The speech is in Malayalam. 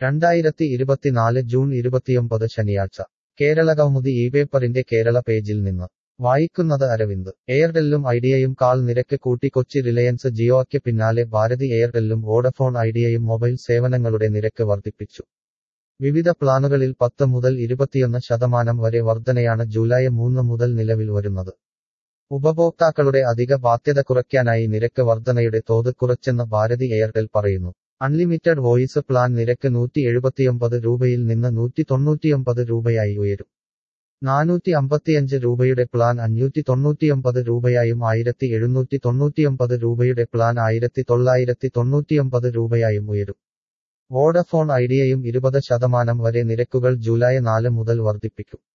രണ്ടായിരത്തി ഇരുപത്തിനാല് ജൂൺ ഇരുപത്തിയൊമ്പത് ശനിയാഴ്ച കേരളകൗമുദി ഈ പേപ്പറിന്റെ കേരള പേജിൽ നിന്ന് വായിക്കുന്നത് അരവിന്ദ് എയർടെല്ലും ഐഡിയയും കാൾ നിരക്ക് കൂട്ടി കൊച്ചി റിലയൻസ് ജിയോയ്ക്ക് പിന്നാലെ ഭാരതി എയർടെല്ലും വോഡഫോൺ ഐഡിയയും മൊബൈൽ സേവനങ്ങളുടെ നിരക്ക് വർദ്ധിപ്പിച്ചു വിവിധ പ്ലാനുകളിൽ പത്ത് മുതൽ ഇരുപത്തിയൊന്ന് ശതമാനം വരെ വർധനയാണ് ജൂലൈ മൂന്ന് മുതൽ നിലവിൽ വരുന്നത് ഉപഭോക്താക്കളുടെ അധിക ബാധ്യത കുറയ്ക്കാനായി നിരക്ക് വർധനയുടെ തോത് കുറച്ചെന്ന് ഭാരതി എയർടെൽ പറയുന്നു അൺലിമിറ്റഡ് വോയിസ് പ്ലാൻ നിരക്ക് നൂറ്റി എഴുപത്തിയൊമ്പത് രൂപയിൽ നിന്ന് നൂറ്റി തൊണ്ണൂറ്റിയൊമ്പത് രൂപയായി ഉയരും നാനൂറ്റി അമ്പത്തിയഞ്ച് രൂപയുടെ പ്ലാൻ അഞ്ഞൂറ്റി തൊണ്ണൂറ്റിയൊമ്പത് രൂപയായും ആയിരത്തി എഴുന്നൂറ്റി തൊണ്ണൂറ്റിയൊമ്പത് രൂപയുടെ പ്ലാൻ ആയിരത്തി തൊള്ളായിരത്തി തൊണ്ണൂറ്റിയൊമ്പത് രൂപയായും ഉയരും വോഡഫോൺ ഐഡിയയും ഇരുപത് ശതമാനം വരെ നിരക്കുകൾ ജൂലൈ നാല് മുതൽ വർദ്ധിപ്പിക്കും